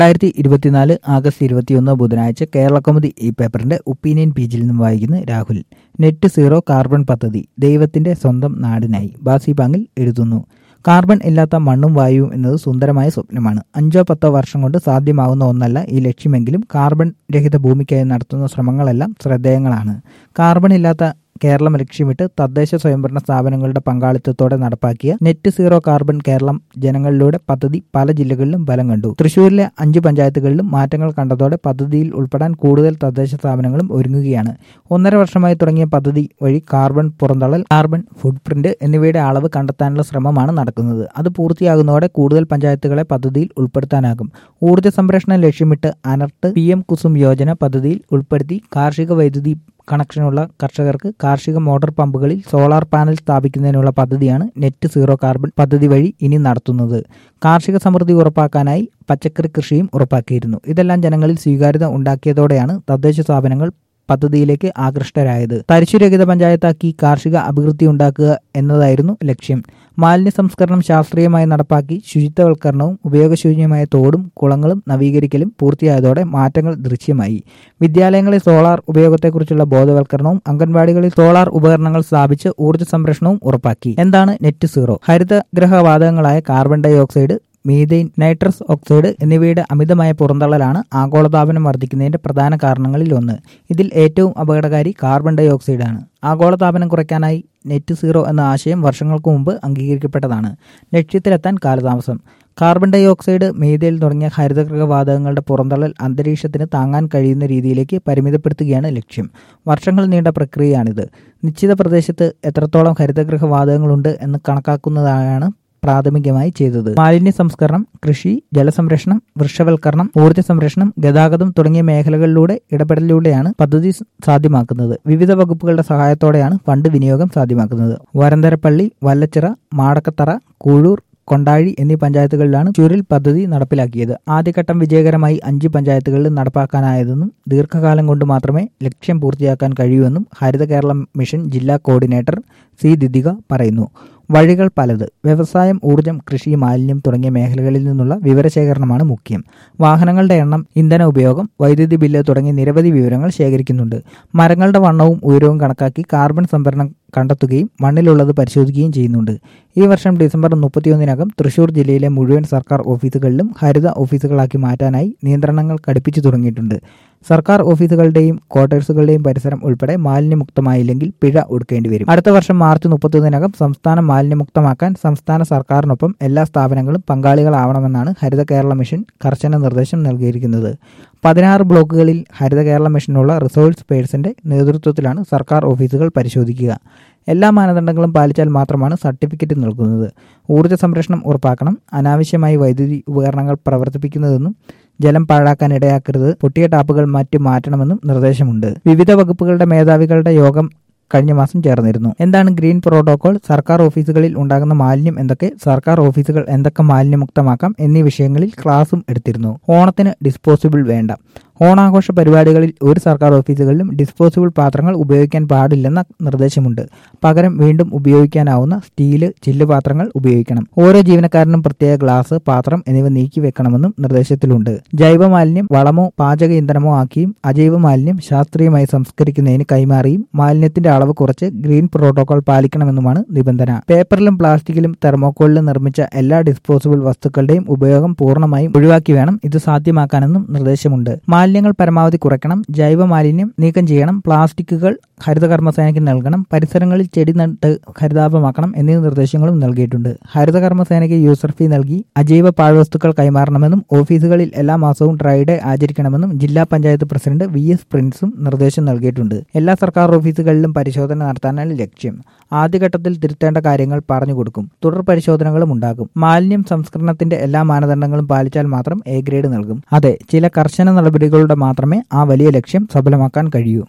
രണ്ടായിരത്തി ഇരുപത്തിനാല് ആഗസ്റ്റ് ഇരുപത്തിയൊന്ന് ബുധനാഴ്ച കേരള കൗമുദി ഈ പേപ്പറിന്റെ ഒപ്പീനിയൻ പേജിൽ നിന്നും വായിക്കുന്നു രാഹുൽ നെറ്റ് സീറോ കാർബൺ പദ്ധതി ദൈവത്തിന്റെ സ്വന്തം നാടിനായി ബാസി ബാങ്ങിൽ എഴുതുന്നു കാർബൺ ഇല്ലാത്ത മണ്ണും വായുവും എന്നത് സുന്ദരമായ സ്വപ്നമാണ് അഞ്ചോ പത്തോ വർഷം കൊണ്ട് സാധ്യമാകുന്ന ഒന്നല്ല ഈ ലക്ഷ്യമെങ്കിലും കാർബൺ രഹിത ഭൂമിക്കായി നടത്തുന്ന ശ്രമങ്ങളെല്ലാം ശ്രദ്ധേയങ്ങളാണ് കാർബൺ ഇല്ലാത്ത കേരളം ലക്ഷ്യമിട്ട് തദ്ദേശ സ്വയംഭരണ സ്ഥാപനങ്ങളുടെ പങ്കാളിത്തത്തോടെ നടപ്പാക്കിയ നെറ്റ് സീറോ കാർബൺ കേരളം ജനങ്ങളിലൂടെ പദ്ധതി പല ജില്ലകളിലും ബലം കണ്ടു തൃശൂരിലെ അഞ്ച് പഞ്ചായത്തുകളിലും മാറ്റങ്ങൾ കണ്ടതോടെ പദ്ധതിയിൽ ഉൾപ്പെടാൻ കൂടുതൽ തദ്ദേശ സ്ഥാപനങ്ങളും ഒരുങ്ങുകയാണ് ഒന്നര വർഷമായി തുടങ്ങിയ പദ്ധതി വഴി കാർബൺ പുറന്തള്ളൽ കാർബൺ ഫുഡ് പ്രിന്റ് എന്നിവയുടെ അളവ് കണ്ടെത്താനുള്ള ശ്രമമാണ് നടക്കുന്നത് അത് പൂർത്തിയാകുന്നതോടെ കൂടുതൽ പഞ്ചായത്തുകളെ പദ്ധതിയിൽ ഉൾപ്പെടുത്താനാകും ഊർജ്ജ സംരക്ഷണം ലക്ഷ്യമിട്ട് അനർട്ട് പി എം കുസും യോജന പദ്ധതിയിൽ ഉൾപ്പെടുത്തി കാർഷിക വൈദ്യുതി കണക്ഷനുള്ള കർഷകർക്ക് കാർഷിക മോട്ടോർ പമ്പുകളിൽ സോളാർ പാനൽ സ്ഥാപിക്കുന്നതിനുള്ള പദ്ധതിയാണ് നെറ്റ് സീറോ കാർബൺ പദ്ധതി വഴി ഇനി നടത്തുന്നത് കാർഷിക സമൃദ്ധി ഉറപ്പാക്കാനായി പച്ചക്കറി കൃഷിയും ഉറപ്പാക്കിയിരുന്നു ഇതെല്ലാം ജനങ്ങളിൽ സ്വീകാര്യത ഉണ്ടാക്കിയതോടെയാണ് തദ്ദേശ സ്ഥാപനങ്ങൾ പദ്ധതിയിലേക്ക് ആകൃഷ്ടരായത് തരിശുരഹിത പഞ്ചായത്താക്കി കാർഷിക അഭിവൃദ്ധി ഉണ്ടാക്കുക എന്നതായിരുന്നു ലക്ഷ്യം മാലിന്യ സംസ്കരണം ശാസ്ത്രീയമായി നടപ്പാക്കി ശുചിത്വവൽക്കരണവും ഉപയോഗശൂന്യമായ തോടും കുളങ്ങളും നവീകരിക്കലും പൂർത്തിയായതോടെ മാറ്റങ്ങൾ ദൃശ്യമായി വിദ്യാലയങ്ങളിൽ സോളാർ ഉപയോഗത്തെക്കുറിച്ചുള്ള ബോധവൽക്കരണവും അംഗൻവാടികളിൽ സോളാർ ഉപകരണങ്ങൾ സ്ഥാപിച്ച് ഊർജ്ജ സംരക്ഷണവും ഉറപ്പാക്കി എന്താണ് നെറ്റ് സീറോ ഹരിതഗ്രഹവാതകങ്ങളായ carbon dioxide methane nitrous oxide എന്നിവയുടെ അമിതമായ പുറന്തള്ളലാണ് ആഗോളതാപനം വർദ്ധിക്കുന്നതിന്റെ പ്രധാന കാരണങ്ങളിൽ ഒന്ന് ഇതിൽ ഏറ്റവും അപകടകാരി കാർബൺ ഡൈ ഓക്സൈഡാണ് ആഗോളതാപനം കുറയ്ക്കാനായി നെറ്റ് സീറോ എന്ന ആശയം വർഷങ്ങൾക്ക് മുമ്പ് അംഗീകരിക്കപ്പെട്ടതാണ് ലക്ഷ്യത്തിലെത്താൻ കാലതാമസം കാർബൺ ഡൈ ഓക്സൈഡ് മീഥേൽ തുടങ്ങിയ ഹരിതഗൃഹവാതകങ്ങളുടെ പുറന്തള്ളൽ അന്തരീക്ഷത്തിന് താങ്ങാൻ കഴിയുന്ന രീതിയിലേക്ക് പരിമിതപ്പെടുത്തുകയാണ് ലക്ഷ്യം വർഷങ്ങൾ നീണ്ട പ്രക്രിയയാണിത് നിശ്ചിത പ്രദേശത്ത് എത്രത്തോളം ഹരിതഗൃഹവാതകങ്ങളുണ്ട് എന്ന് കണക്കാക്കുന്നതാണ് പ്രാഥമികമായി ചെയ്തത് മാലിന്യ സംസ്കരണം കൃഷി ജലസംരക്ഷണം വൃക്ഷവൽക്കരണം ഊർജ്ജ സംരക്ഷണം ഗതാഗതം തുടങ്ങിയ മേഖലകളിലൂടെ ഇടപെടലിലൂടെയാണ് പദ്ധതി സാധ്യമാക്കുന്നത് വിവിധ വകുപ്പുകളുടെ സഹായത്തോടെയാണ് ഫണ്ട് വിനിയോഗം സാധ്യമാക്കുന്നത് വരന്തരപ്പള്ളി വല്ലച്ചിറ മാടക്കത്തറ കൂഴൂർ കൊണ്ടാഴി എന്നീ പഞ്ചായത്തുകളിലാണ് ചുരുൾ പദ്ധതി നടപ്പിലാക്കിയത് ആദ്യഘട്ടം വിജയകരമായി അഞ്ച് പഞ്ചായത്തുകളിൽ നടപ്പാക്കാനായതെന്നും ദീർഘകാലം കൊണ്ട് മാത്രമേ ലക്ഷ്യം പൂർത്തിയാക്കാൻ കഴിയൂവെന്നും ഹരിത കേരളം മിഷൻ ജില്ലാ കോർഡിനേറ്റർ സി ദിദിക പറയുന്നു വഴികൾ പലത് വ്യവസായം ഊർജം കൃഷി മാലിന്യം തുടങ്ങിയ മേഖലകളിൽ നിന്നുള്ള വിവരശേഖരണമാണ് മുഖ്യം വാഹനങ്ങളുടെ എണ്ണം ഇന്ധന ഉപയോഗം വൈദ്യുതി ബില്ല് തുടങ്ങിയ നിരവധി വിവരങ്ങൾ ശേഖരിക്കുന്നുണ്ട് മരങ്ങളുടെ വണ്ണവും ഉയരവും കണക്കാക്കി കാർബൺ സംഭരണം കണ്ടെത്തുകയും മണ്ണിലുള്ളത് പരിശോധിക്കുകയും ചെയ്യുന്നുണ്ട് ഈ വർഷം ഡിസംബർ മുപ്പത്തിയൊന്നിനകം തൃശൂർ ജില്ലയിലെ മുഴുവൻ സർക്കാർ ഓഫീസുകളിലും ഹരിത ഓഫീസുകളാക്കി മാറ്റാനായി നിയന്ത്രണങ്ങൾ കടുപ്പിച്ചു തുടങ്ങിയിട്ടുണ്ട് സർക്കാർ ഓഫീസുകളുടെയും ക്വാർട്ടേഴ്സുകളുടെയും പരിസരം ഉൾപ്പെടെ മാലിന്യമുക്തമായില്ലെങ്കിൽ പിഴ ഒടുക്കേണ്ടി വരും അടുത്ത വർഷം മാർച്ച് മുപ്പത്തൊന്നിനകം സംസ്ഥാനം മാലിന്യമുക്തമാക്കാൻ സംസ്ഥാന സർക്കാരിനൊപ്പം എല്ലാ സ്ഥാപനങ്ങളും പങ്കാളികളാവണമെന്നാണ് ഹരിത കേരള മിഷൻ കർശന നിർദ്ദേശം നൽകിയിരിക്കുന്നത് പതിനാറ് ബ്ലോക്കുകളിൽ ഹരിത കേരള മിഷനുള്ള റിസോഴ്സ് പേഴ്സന്റെ നേതൃത്വത്തിലാണ് സർക്കാർ ഓഫീസുകൾ പരിശോധിക്കുക എല്ലാ മാനദണ്ഡങ്ങളും പാലിച്ചാൽ മാത്രമാണ് സർട്ടിഫിക്കറ്റ് നൽകുന്നത് ഊർജ്ജ സംരക്ഷണം ഉറപ്പാക്കണം അനാവശ്യമായി വൈദ്യുതി ഉപകരണങ്ങൾ പ്രവർത്തിപ്പിക്കുന്നതെന്നും ജലം പാഴാക്കാൻ ഇടയാക്കരുത് പൊട്ടിയ ടാപ്പുകൾ മറ്റ് മാറ്റണമെന്നും നിർദ്ദേശമുണ്ട് വിവിധ വകുപ്പുകളുടെ മേധാവികളുടെ യോഗം കഴിഞ്ഞ മാസം ചേർന്നിരുന്നു എന്താണ് ഗ്രീൻ പ്രോട്ടോകോൾ സർക്കാർ ഓഫീസുകളിൽ ഉണ്ടാകുന്ന മാലിന്യം എന്തൊക്കെ സർക്കാർ ഓഫീസുകൾ എന്തൊക്കെ മാലിന്യമുക്തമാക്കാം എന്നീ വിഷയങ്ങളിൽ ക്ലാസും എടുത്തിരുന്നു ഓണത്തിന് ഡിസ്പോസിബിൾ വേണ്ട ഓണാഘോഷ പരിപാടികളിൽ ഒരു സർക്കാർ ഓഫീസുകളിലും ഡിസ്പോസിബിൾ പാത്രങ്ങൾ ഉപയോഗിക്കാൻ പാടില്ലെന്ന നിർദ്ദേശമുണ്ട് പകരം വീണ്ടും ഉപയോഗിക്കാനാവുന്ന സ്റ്റീല് ചില്ല് പാത്രങ്ങൾ ഉപയോഗിക്കണം ഓരോ ജീവനക്കാരനും പ്രത്യേക ഗ്ലാസ് പാത്രം എന്നിവ നീക്കി വെക്കണമെന്നും നിർദ്ദേശത്തിലുണ്ട് ജൈവ മാലിന്യം വളമോ പാചക ഇന്ധനമോ ആക്കിയും അജൈവ മാലിന്യം ശാസ്ത്രീയമായി സംസ്കരിക്കുന്നതിന് കൈമാറിയും മാലിന്യത്തിന്റെ അളവ് കുറച്ച് ഗ്രീൻ പ്രോട്ടോകോൾ പാലിക്കണമെന്നുമാണ് നിബന്ധന പേപ്പറിലും പ്ലാസ്റ്റിക്കിലും തെർമോക്കോളിലും നിർമ്മിച്ച എല്ലാ ഡിസ്പോസിബിൾ വസ്തുക്കളുടെയും ഉപയോഗം പൂർണ്ണമായും ഒഴിവാക്കി വേണം ഇത് സാധ്യമാക്കാനെന്നും നിർദ്ദേശമുണ്ട് മാലിന്യങ്ങൾ പരമാവധി കുറയ്ക്കണം ജൈവ മാലിന്യം നീക്കം ചെയ്യണം പ്ലാസ്റ്റിക്കുകൾ ഹരിതകർമ്മസേനയ്ക്ക് നൽകണം പരിസരങ്ങളിൽ ചെടി നട്ട് ഹരിതാപമാക്കണം എന്നീ നിർദ്ദേശങ്ങളും നൽകിയിട്ടുണ്ട് ഹരിതകർമ്മസേനയ്ക്ക് യൂസർ ഫീ നൽകി അജൈവ പാഴ്വസ്തുക്കൾ കൈമാറണമെന്നും ഓഫീസുകളിൽ എല്ലാ മാസവും ഡ്രൈ ഡേ ആചരിക്കണമെന്നും ജില്ലാ പഞ്ചായത്ത് പ്രസിഡന്റ് വി എസ് പ്രിൻസും നിർദ്ദേശം നൽകിയിട്ടുണ്ട് എല്ലാ സർക്കാർ ഓഫീസുകളിലും പരിശോധന നടത്താനാണ് ലക്ഷ്യം ആദ്യഘട്ടത്തിൽ തിരുത്തേണ്ട കാര്യങ്ങൾ പറഞ്ഞു കൊടുക്കും തുടർ പരിശോധനകളും ഉണ്ടാകും മാലിന്യം സംസ്കരണത്തിന്റെ എല്ലാ മാനദണ്ഡങ്ങളും പാലിച്ചാൽ മാത്രം എ ഗ്രേഡ് നൽകും അതെ ചില കർശന നടപടികളുടെ മാത്രമേ ആ വലിയ ലക്ഷ്യം സഫലമാക്കാൻ കഴിയൂ